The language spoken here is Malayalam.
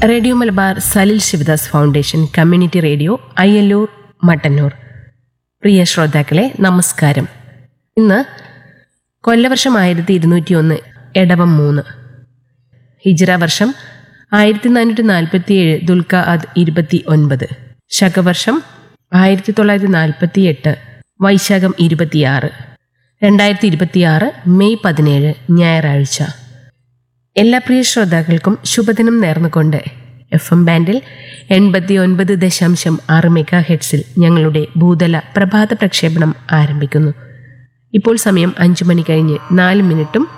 radio Malabar Salil Sivadas foundation community radio Ayyallur Mattannur പ്രിയ ശ്രോതാക്കളെ നമസ്കാരം ഇന്ന് കൊല്ലവർഷം ആയിരത്തി ഇരുന്നൂറ്റി ഒന്ന് എടവം മൂന്ന് ഹിജ്ര വർഷം ആയിരത്തി നാനൂറ്റി നാൽപ്പത്തി ഏഴ് ദുൽഖ അദ് ഇരുപത്തി ഒൻപത് ശകവർഷം ആയിരത്തി തൊള്ളായിരത്തി നാൽപ്പത്തി എട്ട് വൈശാഖം ഇരുപത്തിയാറ് രണ്ടായിരത്തി ഇരുപത്തിയാറ് മെയ് പതിനേഴ് ഞായറാഴ്ച എല്ലാ പ്രിയ ശ്രോതാക്കൾക്കും ശുഭദിനം നേർന്നുകൊണ്ട് എഫ് എം ബാൻഡിൽ എൺപത്തി ഒൻപത് ദശാംശം ആറ് മെഗാ ഹെഡ്സിൽ ഞങ്ങളുടെ ഭൂതല പ്രഭാത പ്രക്ഷേപണം ആരംഭിക്കുന്നു ഇപ്പോൾ സമയം അഞ്ചു മണി കഴിഞ്ഞ് നാല് മിനിറ്റും